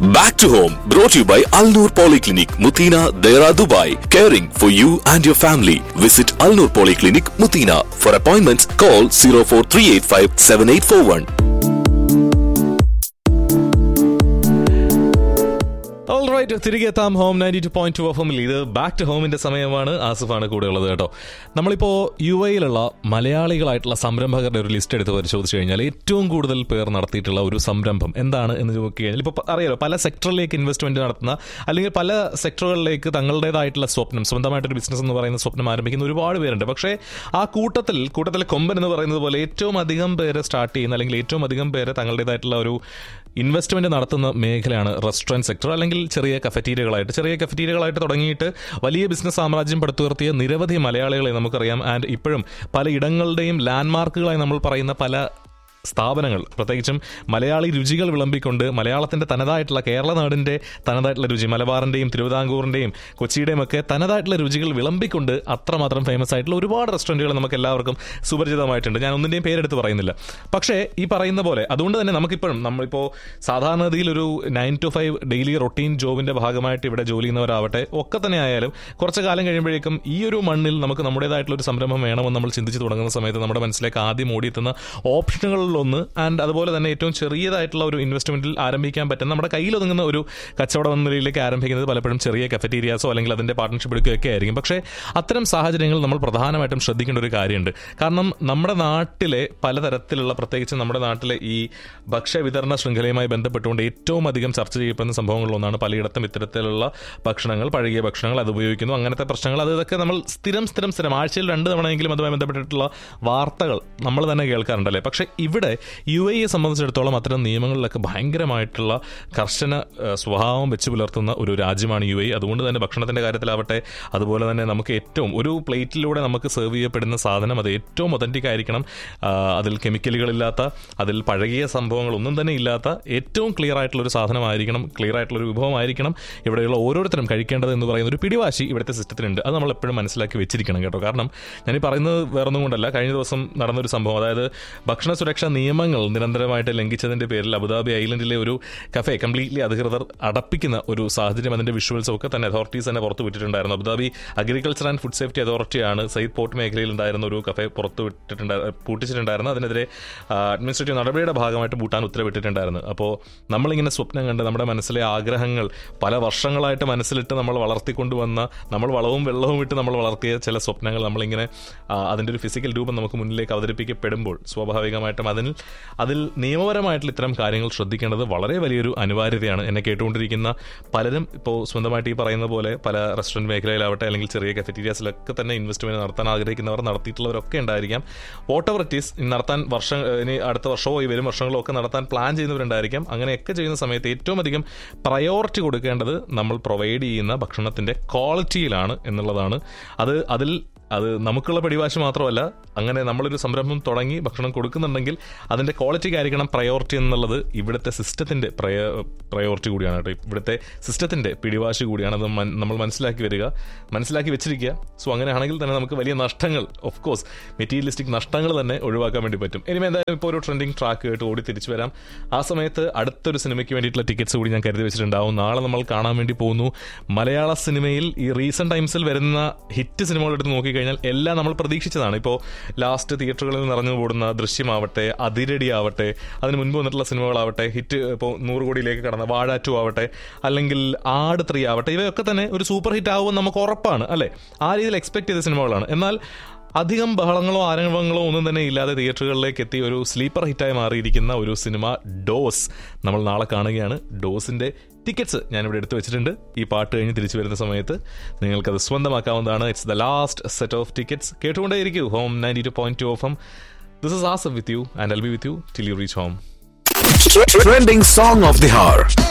Back to home, brought to you by Alnur Polyclinic, Mutina, Dera, Dubai. Caring for you and your family. Visit Alnur Polyclinic, Mutina. For appointments, call 04385 7841. All right തിരികെ എത്താം home ninety two point two F എമ്മിൽ ഇത് back to ഹോമിന്റെ സമയമാണ് ആസിഫാണ് കൂടെ ഉള്ളത് കേട്ടോ നമ്മളിപ്പോൾ U എയിലുള്ള മലയാളികളായിട്ടുള്ള സംരംഭകരുടെ ഒരു ലിസ്റ്റ് എടുത്ത് പരിശോധിച്ച് കഴിഞ്ഞാൽ ഏറ്റവും കൂടുതൽ പേർ നടത്തിയിട്ടുള്ള ഒരു സംരംഭം എന്താണ് എന്ന് നോക്കി കഴിഞ്ഞാൽ ഇപ്പോൾ അറിയാലോ പല സെക്ടറിലേക്ക് ഇൻവെസ്റ്റ്മെന്റ് നടത്തുന്ന അല്ലെങ്കിൽ പല സെക്ടറുകളിലേക്ക് തങ്ങളുടേതായിട്ടുള്ള സ്വപ്നം സ്വന്തമായിട്ടൊരു ബിസിനസ് എന്ന് പറയുന്ന സ്വപ്നം ആരംഭിക്കുന്ന ഒരുപാട് പേരുണ്ട് പക്ഷേ ആ കൂട്ടത്തിൽ കൂട്ടത്തിലെ കൊമ്പൻ എന്ന് പറയുന്നത് പോലെ ഏറ്റവും അധികം പേര് സ്റ്റാർട്ട് ചെയ്യുന്ന അല്ലെങ്കിൽ ഏറ്റവും അധികം പേര് തങ്ങളുടേതായിട്ടുള്ള ഒരു ഇൻവെസ്റ്റ്മെന്റ് നടത്തുന്ന മേഖലയാണ് റെസ്റ്റോറൻറ്റ് സെക്ടർ അല്ലെങ്കിൽ ചെറിയ കഫറ്റീരിയകളായിട്ട് ചെറിയ കഫറ്റീരിയകളായിട്ട് തുടങ്ങിയിട്ട് വലിയ ബിസിനസ് സാമ്രാജ്യം പടുത്തുയർത്തിയ നിരവധി മലയാളികളെ നമുക്കറിയാം ആൻഡ് ഇപ്പോഴും പല ഇടങ്ങളുടെയും ലാൻഡ്മാർക്കുകളായി നമ്മൾ പറയുന്ന പല സ്ഥാപനങ്ങൾ പ്രത്യേകിച്ചും മലയാളി രുചികൾ വിളമ്പിക്കൊണ്ട് മലയാളത്തിന്റെ തനതായിട്ടുള്ള കേരള നാടിന്റെ തനതായിട്ടുള്ള രുചി മലബാറിന്റെയും തിരുവിതാംകൂറിന്റെയും കൊച്ചിയുടെയും ഒക്കെ തനതായിട്ടുള്ള രുചികൾ വിളമ്പിക്കൊണ്ട് അത്രമാത്രം ഫേമസ് ആയിട്ടുള്ള ഒരുപാട് റെസ്റ്റോറൻറ്റുകൾ നമുക്ക് എല്ലാവർക്കും സുപരിചിതമായിട്ടുണ്ട് ഞാൻ ഒന്നിന്റെയും പേരെടുത്ത് പറയുന്നില്ല പക്ഷേ ഈ പറയുന്ന പോലെ അതുകൊണ്ട് തന്നെ നമുക്കിപ്പോഴും നമ്മളിപ്പോൾ സാധാരണഗതിയിൽ ഒരു nine two five daily routine ജോബിന്റെ ഭാഗമായിട്ട് ഇവിടെ ജോലി ചെയ്യുന്നവരാവട്ടെ ഒക്കെ തന്നെ ആയാലും കുറച്ച് കാലം കഴിയുമ്പോഴേക്കും ഈ ഒരു മണ്ണിൽ നമുക്ക് നമ്മുടേതായിട്ടുള്ള ഒരു സംരംഭം വേണമെന്ന് നമ്മൾ ചിന്തിച്ച് തുടങ്ങുന്ന സമയത്ത് നമ്മുടെ മനസ്സിലേക്ക് ആദ്യം ഓടിയെത്തുന്ന ഓപ്ഷനുകളിലൊന്ന് ആൻഡ് അതുപോലെ തന്നെ ഏറ്റവും ചെറിയതായിട്ടുള്ള ഒരു ഇൻവെസ്റ്റ്മെന്റിൽ ആരംഭിക്കാൻ പറ്റുന്ന നമ്മുടെ കയ്യിൽ ഒതുങ്ങുന്ന ഒരു കച്ചവടം എന്ന നിലയിലേക്ക് ആരംഭിക്കുന്നത് പലപ്പോഴും ചെറിയ കഫറ്റീരിയാസോ അല്ലെങ്കിൽ അതിന്റെ പാർട്ട്ണർഷിപ്പ് എടുക്കുകയൊക്കെ ആയിരിക്കും പക്ഷേ അത്തരം സാഹചര്യങ്ങൾ നമ്മൾ പ്രധാനമായിട്ടും ശ്രദ്ധിക്കേണ്ട ഒരു കാര്യമുണ്ട് കാരണം നമ്മുടെ നാട്ടിലെ പലതരത്തിലുള്ള പ്രത്യേകിച്ച് നമ്മുടെ നാട്ടിലെ ഈ ഭക്ഷ്യ വിതരണ ശൃംഖലയുമായി ബന്ധപ്പെട്ടുകൊണ്ട് ഏറ്റവും അധികം ചർച്ച ചെയ്യപ്പെടുന്ന സംഭവങ്ങളിലൊന്നാണ് പലയിടത്തും ഇത്തരത്തിലുള്ള ഭക്ഷണങ്ങൾ പഴകിയ ഭക്ഷണങ്ങൾ അത് ഉപയോഗിക്കുന്നു അങ്ങനത്തെ പ്രശ്നങ്ങൾ അത് ഇതൊക്കെ നമ്മൾ സ്ഥിരം സ്ഥിരം സ്ഥിരം ആഴ്ചയിൽ രണ്ട് തവണയെങ്കിലും അതുമായി ബന്ധപ്പെട്ടിട്ടുള്ള വാർത്തകൾ നമ്മൾ തന്നെ കേൾക്കാറുണ്ടല്ലേ പക്ഷേ ഇവിടെ യു എയെ സംബന്ധിച്ചിടത്തോളം അത്തരം നിയമങ്ങളിലൊക്കെ ഭയങ്കരമായിട്ടുള്ള കർശന ഏഹ്, സ്വഭാവം വെച്ച് പുലർത്തുന്ന ഒരു രാജ്യമാണ് യു എ അതുകൊണ്ട് തന്നെ ഭക്ഷണത്തിന്റെ കാര്യത്തിലാവട്ടെ അതുപോലെ തന്നെ നമുക്ക് ഏറ്റവും ഒരു പ്ലേറ്റിലൂടെ നമുക്ക് സെർവ് ചെയ്യപ്പെടുന്ന സാധനം അത് ഏറ്റവും ഒതന്റിക് ആയിരിക്കണം ആ, അതിൽ കെമിക്കലുകളില്ലാത്ത അതിൽ പഴകിയ സംഭവങ്ങൾ ഒന്നും തന്നെ ഇല്ലാത്ത ഏറ്റവും ക്ലിയർ ആയിട്ടുള്ള ഒരു സാധനമായിരിക്കണം ക്ലിയർ ആയിട്ടുള്ള ഒരു വിഭവമായിരിക്കണം ഇവിടെയുള്ള ഓരോരുത്തരും കഴിക്കേണ്ടത് എന്ന് പറയുന്ന ഒരു പിടിവാശി ഇവിടുത്തെ സിസ്റ്റത്തിനുണ്ട് അത് നമ്മൾ എപ്പോഴും മനസ്സിലാക്കി വെച്ചിരിക്കണം കേട്ടോ കാരണം ഞാൻ ഈ പറയുന്നത് വേറൊന്നും കൊണ്ടല്ല കഴിഞ്ഞ ദിവസം നടന്നൊരു സംഭവം അതായത് ഭക്ഷണ സുരക്ഷാ നിയമങ്ങൾ നിരന്തരമായിട്ട് ലംഘിച്ചതിന്റെ പേരിൽ അബുദാബി ഐലൻഡിലെ ഒരു കഫേ കംപ്ലീറ്റ്ലി അധികൃതർ അടപ്പിക്കുന്ന ഒരു സാഹചര്യം അതിന്റെ വിഷ്വൽസ് ഒക്കെ തന്നെ അതോറിറ്റീസ് തന്നെ പുറത്തു വിട്ടിട്ടുണ്ടായിരുന്നു Abu Dhabi agriculture and food safety അതോറിറ്റിയാണ് സയ്യിദ് പോർട്ട് മേഖലയിൽ ഉണ്ടായിരുന്ന ഒരു കഫേ പുറത്തു വിട്ടിട്ടുണ്ടായിരുന്നു പൂട്ടിച്ചിട്ടുണ്ടായിരുന്നു അതിനെതിരെ അഡ്മിനിസ്ട്രേറ്റീവ് നടപടിയുടെ ഭാഗമായിട്ട് ഭൂട്ടാൻ ഉത്തരവിട്ടിട്ടുണ്ടായിരുന്നു അപ്പോൾ നമ്മളിങ്ങനെ സ്വപ്നം കണ്ട് നമ്മുടെ മനസ്സിലെ ആഗ്രഹങ്ങൾ പല വർഷങ്ങളായിട്ട് മനസ്സിലിട്ട് നമ്മൾ വളർത്തിക്കൊണ്ടുവന്ന നമ്മൾ വളവും വെള്ളവും ഇട്ട് നമ്മൾ വളർത്തിയ ചില സ്വപ്നങ്ങൾ നമ്മളിങ്ങനെ ആ, അതിൻ്റെ ഒരു ഫിസിക്കൽ രൂപം നമുക്ക് മുന്നിലേക്ക് അവതരിപ്പിക്കപ്പെടുമ്പോൾ സ്വാഭാവികമായിട്ടും അതിൽ അതിൽ നിയമപരമായിട്ടുള്ള ഇത്തരം കാര്യങ്ങൾ ശ്രദ്ധിക്കേണ്ടത് വളരെ വലിയൊരു അനിവാര്യതയാണ് എന്നെ കേട്ടുകൊണ്ടിരിക്കുന്ന പലരും ഇപ്പോൾ സ്വന്തമായിട്ട് ഈ പറയുന്ന പോലെ പല റെസ്റ്റോറൻറ്റ് മേഖലയിലാവട്ടെ അല്ലെങ്കിൽ ചെറിയ കഫറ്റീരിയാസിലൊക്കെ തന്നെ ഇൻവെസ്റ്റ്മെന്റ് നടത്താൻ ആഗ്രഹിക്കുന്നവർ നടത്തിയിട്ടുള്ളവരൊക്കെ ഉണ്ടായിരിക്കാം വാട്ട് എവർ ഇറ്റ് ഈസ് നടത്താൻ വർഷം ഇനി അടുത്ത വർഷമോ ഈ വരും വർഷങ്ങളോ ഒക്കെ നടത്താൻ പ്ലാൻ ചെയ്യുന്നവരുണ്ടായിരിക്കാം അങ്ങനെയൊക്കെ ചെയ്യുന്ന സമയത്ത് ഏറ്റവും അധികം പ്രയോറിറ്റി കൊടുക്കേണ്ടത് നമ്മൾ പ്രൊവൈഡ് ചെയ്യുന്ന ഭക്ഷണത്തിന്റെ ക്വാളിറ്റിയിലാണ് എന്നുള്ളതാണ് അത് അതിൽ അത് നമുക്കുള്ള പിടിവാശി മാത്രമല്ല അങ്ങനെ നമ്മളൊരു സംരംഭം തുടങ്ങി ഭക്ഷണം കൊടുക്കുന്നുണ്ടെങ്കിൽ അതിൻ്റെ ക്വാളിറ്റിക്ക് ആയിരിക്കണം പ്രയോറിറ്റി എന്നുള്ളത് ഇവിടുത്തെ സിസ്റ്റത്തിൻ്റെ പ്രയോറിറ്റി കൂടിയാണ് കേട്ടോ ഇവിടുത്തെ സിസ്റ്റത്തിൻ്റെ പിടിവാശി കൂടിയാണ് അത് മൻ- നമ്മൾ മനസ്സിലാക്കി വരിക മനസ്സിലാക്കി വെച്ചിരിക്കുക സോ അങ്ങനെയാണെങ്കിൽ തന്നെ നമുക്ക് വലിയ നഷ്ടങ്ങൾ ഓഫ് കോഴ്സ് മെറ്റീരിയലിസ്റ്റിക് നഷ്ടങ്ങൾ തന്നെ ഒഴിവാക്കാൻ വേണ്ടി പറ്റും ഇനി എന്തായാലും ഇപ്പോൾ ഒരു ട്രെൻഡിങ് ട്രാക്ക് കേട്ട് ഓടി തിരിച്ചു വരാം ആ സമയത്ത് അടുത്തൊരു സിനിമയ്ക്ക് വേണ്ടിയിട്ടുള്ള ടിക്കറ്റ്സ് കൂടി ഞാൻ കരുതി വെച്ചിട്ടുണ്ടാവും നാളെ നമ്മൾ കാണാൻ വേണ്ടി പോകുന്നു മലയാള സിനിമയിൽ ഈ റീസെന്റ് ടൈംസിൽ വരുന്ന ഹിറ്റ് സിനിമകൾ എടുത്ത് നോക്കിക്കഴിഞ്ഞാൽ എല്ലാം നമ്മൾ പ്രതീക്ഷിച്ചതാണ് ഇപ്പോൾ ലാസ്റ്റ് തിയേറ്ററുകളിൽ നിറഞ്ഞു കൂടുന്ന ദൃശ്യമാവട്ടെ അതിരടി ആവട്ടെ അതിന് മുൻപ് വന്നിട്ടുള്ള സിനിമകളാവട്ടെ ഹിറ്റ് ഇപ്പോൾ നൂറ് കോടിയിലേക്ക് കടന്ന വാഴ ടു ആവട്ടെ അല്ലെങ്കിൽ ആട് ത്രീ ആവട്ടെ ഇവയൊക്കെ തന്നെ ഒരു സൂപ്പർ ഹിറ്റ് ആവുമെന്ന് നമുക്ക് ഉറപ്പാണ് അല്ലേ ആ രീതിയിൽ എക്സ്പെക്ട് ചെയ്ത സിനിമകളാണ് എന്നാൽ അധികം ബഹളങ്ങളോ ആരവങ്ങളോ ഒന്നും തന്നെ ഇല്ലാതെ തിയേറ്ററുകളിലേക്ക് എത്തി ഒരു സ്ലീപ്പർ ഹിറ്റായി മാറിയിരിക്കുന്ന ഒരു സിനിമ ഡോസ് നമ്മൾ നാളെ കാണുകയാണ് ഡോസിന്റെ ടിക്കറ്റ്സ് ഞാനിവിടെ എടുത്തു വെച്ചിട്ടുണ്ട് ഈ പാട്ട് കഴിഞ്ഞ് തിരിച്ചു വരുന്ന സമയത്ത് നിങ്ങൾക്കത് സ്വന്തമാക്കാവുന്നതാണ് it's the last set of tickets കേട്ടുകൊണ്ടേയിരിക്കൂ home ninety two point two of hum this is awesome with you and I'll be with you till you reach home Trending song of the hour.